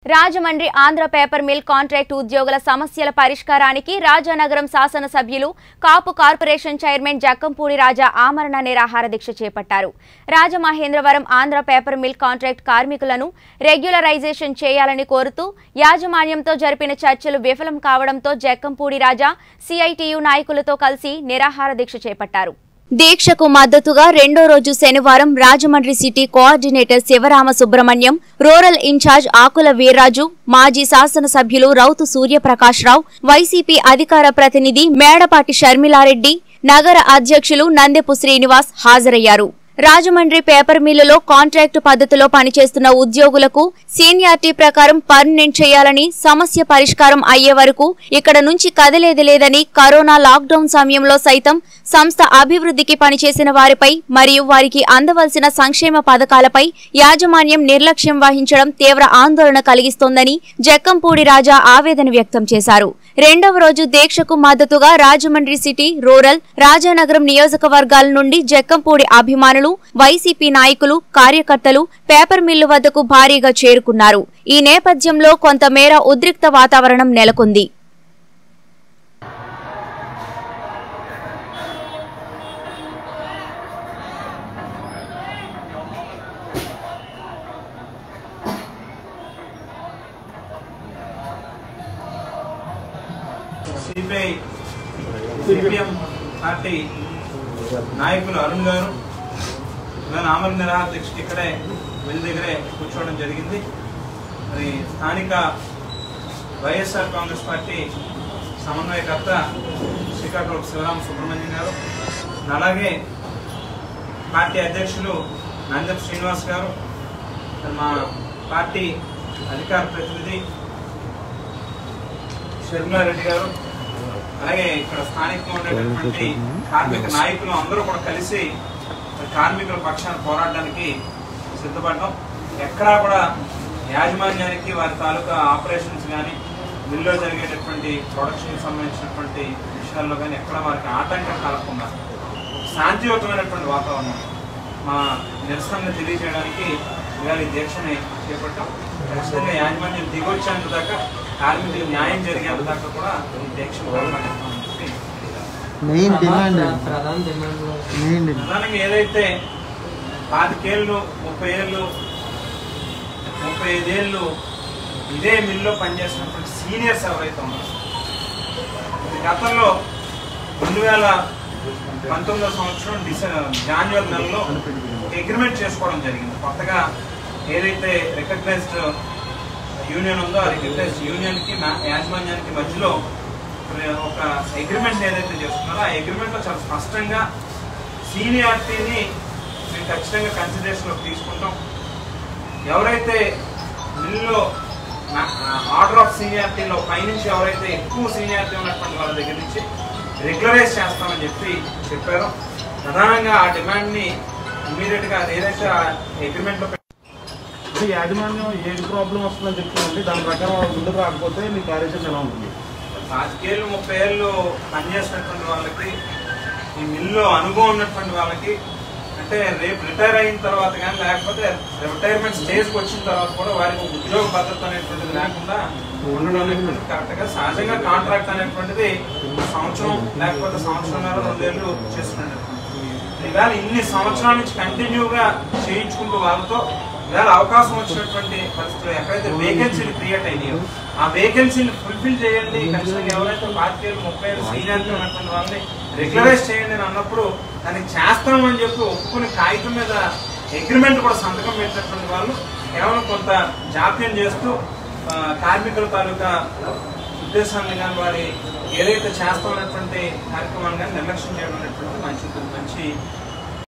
Rajahmundry Andhra paper mill contract ఉద్యోగుల సమస్యల పరిష్కారానికి రాజానగరం శాసనసభ్యులు కాపు కార్పొరేషన్ చైర్మన్ జక్కంపూడి రాజా ఆమరణ నిరాహార దీక్ష చేపట్టారు Rajamahendravaram Andhra paper mill contract కార్మికులను రెగ్యులరైజేషన్ చేయాలని కోరుతూ యాజమాన్యంతో జరిపిన చర్చలు విఫలం కావడంతో జక్కంపూడి రాజా సిఐటియు నాయకులతో కలిసి నిరాహార దీక్ష చేపట్టారు దీక్షకు మద్దతుగా రెండో రోజు శనివారం Rajahmundry city coordinator Sivarama Subrahmanyam rural in-charge Akula Veerraju మాజీ శాసనసభ్యులు రౌతు సూర్యప్రకాష్ రావు వైసీపీ అధికార ప్రతినిధి మేడపాటి షర్మిలారెడ్డి నగర అధ్యక్షులు నందెపు శ్రీనివాస్ హాజరయ్యారు రాజమండ్రి పేపర్ మిల్లులో కాంట్రాక్టు పద్ధతిలో పనిచేస్తున్న ఉద్యోగులకు సీనియారిటీ ప్రకారం పర్మనెంట్ చేయాలని సమస్య పరిష్కారం అయ్యే వరకు ఇక్కడ నుంచి కదిలేది లేదని కరోనా లాక్డౌన్ సమయంలో సైతం సంస్థ అభివృద్ధికి పనిచేసిన వారిపై మరియు వారికి అందవలసిన సంక్షేమ పథకాలపై యాజమాన్యం నిర్లక్ష్యం వహించడం తీవ్ర ఆందోళన కలిగిస్తోందని జక్కంపూడి రాజా ఆవేదన వ్యక్తం చేశారు రెండవ రోజు దీక్షకు మద్దతుగా రాజమండ్రి సిటీ రూరల్ రాజానగరం నియోజకవర్గాల నుండి జక్కంపూడి అభిమానులు వైసీపీ నాయకులు కార్యకర్తలు పేపర్ మిల్లు వద్దకు భారీగా చేరుకున్నారు ఈ నేపథ్యంలో కొంతమేర ఉద్రిక్త వాతావరణం నెలకొంది సిపిఐ సిపిఎం పార్టీ నాయకులు అరుణ్ గారు నేను ఆమరణ నిరాహార దీక్షకి ఇక్కడే వెళ్ళి దగ్గరే కూర్చోవడం జరిగింది మరి స్థానిక వైఎస్ఆర్ కాంగ్రెస్ పార్టీ సమన్వయకర్త శ్రీకాకుళం శివరామ సుబ్రహ్మణ్యం గారు అలాగే పార్టీ అధ్యక్షులు నందప్ శ్రీనివాస్ గారు మరి మా పార్టీ అధికార ప్రతినిధి షర్మిలారెడ్డి గారు అలాగే ఇక్కడ స్థానికంగా ఉండేటటువంటి కార్మిక నాయకులు అందరూ కూడా కలిసి కార్మికుల పక్షాన పోరాడడానికి సిద్ధపడ్డాం ఎక్కడా కూడా యాజమాన్యానికి వారి తాలూకా ఆపరేషన్స్ కానీ మిల్లో జరిగేటటువంటి ప్రొడక్షన్ సంబంధించినటువంటి విషయాల్లో కానీ ఎక్కడ వారికి ఆటంకం కలగకుండా శాంతియుతమైనటువంటి వాతావరణం మా నిరసనను తెలియజేయడానికి ఇవాళ ఈ దీక్షని చేపట్టాం ఖచ్చితంగా యాజమాన్యం దిగొచ్చేంత దాకా కార్మికులు న్యాయం జరిగేంత దాకా కూడా ఈ దీక్ష కొనసాగిస్తామని చెప్పి మెయిన్ డిమాండ్ ప్రధాన డిమాండ్ మెయిన్ డిమాండ్ ప్రధానంగా ఏదైతే పాతికేళ్ళు ముప్పై ఏళ్ళు ముప్పై ఐదేళ్ళు ఇదే మిల్లో పనిచేసినటువంటి సీనియర్స్ ఎవరైతే ఉన్నారో ఇది గతంలో రెండు వేల పంతొమ్మిదో సంవత్సరం డిసెంబర్ జాన్యువరి నెలలో ఒక అగ్రిమెంట్ చేసుకోవడం జరిగింది కొత్తగా ఏదైతే రికగ్నైజ్డ్ యూనియన్ ఉందో ఆ రికగ్నైజ్డ్ యూనియన్ కి మా- యాజమాన్యానికి మధ్యలో ఒక అగ్రిమెంట్ ఏదైతే చేస్తున్నారో ఆ అగ్రిమెంట్ లో చాలా స్పష్టంగా సీనియారిటీని మేము ఖచ్చితంగా కన్సిడరేషన్ లోకి తీసుకుంటాం ఎవరైతే మిల్లో ఆర్డర్ ఆఫ్ సీనియారిటీలో పైనుంచి ఎవరైతే ఎక్కువ సీనియారిటీ ఉన్నటువంటి వాళ్ళ దగ్గర నుంచి రెగ్యులరైజ్ చేస్తామని చెప్పి చెప్పారు ప్రధానంగా ఆ డిమాండ్ ని ఇమీడియట్ గా ఏదైతే అగ్రిమెంట్ లో అంటే యాజమాన్యం ఏది ప్రాబ్లం వస్తుందని చెప్తుందండి దాని ప్రకారం వాళ్ళు ముందుకు రాకపోతే మీ కార్యాచరణ ఎలా ఉంటుంది పాతికేళ్ళు ముప్పై ఏళ్ళు పనిచేసినటువంటి వాళ్ళకి ఈ మిల్లో అనుభవం ఉన్నటువంటి వాళ్ళకి అంటే రేపు రిటైర్ అయిన తర్వాత కానీ లేకపోతే రిటైర్మెంట్ స్టేజ్కి వచ్చిన తర్వాత కూడా వారికి ఒక ఉద్యోగ భద్రత అనేటువంటిది లేకుండా ఉండడం అనేటువంటిది కరెక్ట్ గా సహజంగా కాంట్రాక్ట్ అనేటువంటిది సంవత్సరం లేకపోతే సంవత్సరంన్నర రెండేళ్ళు చేస్తున్నటువంటి ఇవాళ ఇన్ని సంవత్సరాల నుంచి కంటిన్యూగా చేయించుకుంటూ వాళ్ళతో ఇవాళ అవకాశం వచ్చినటువంటి పరిస్థితులు ఎక్కడైతే వేకెన్సీలు క్రియేట్ అయినాయో ఆ వేకెన్సీని ఫుల్ఫిల్ చేయండి ఖచ్చితంగా ఎవరైతే పాతికేళ్ళు ముప్పై ఏళ్ళు సీనియారిటీ ఉన్నటువంటి వాళ్ళని రెగ్యులరైజ్ చేయండి అని అన్నప్పుడు దానికి చేస్తామని చెప్పి ఒప్పుకుని కాగితం మీద అగ్రిమెంట్ కూడా సంతకం పెట్టినటువంటి వాళ్ళు కేవలం కొంత జాప్యం చేస్తూ ఆ, కార్మికుల తాలూకా ఉద్దేశాన్ని కానీ వారి ఏదైతే చేస్తామన్నటువంటి కార్యక్రమాన్ని కానీ నిర్లక్ష్యం చేయడం అనేటువంటి మంచి మంచి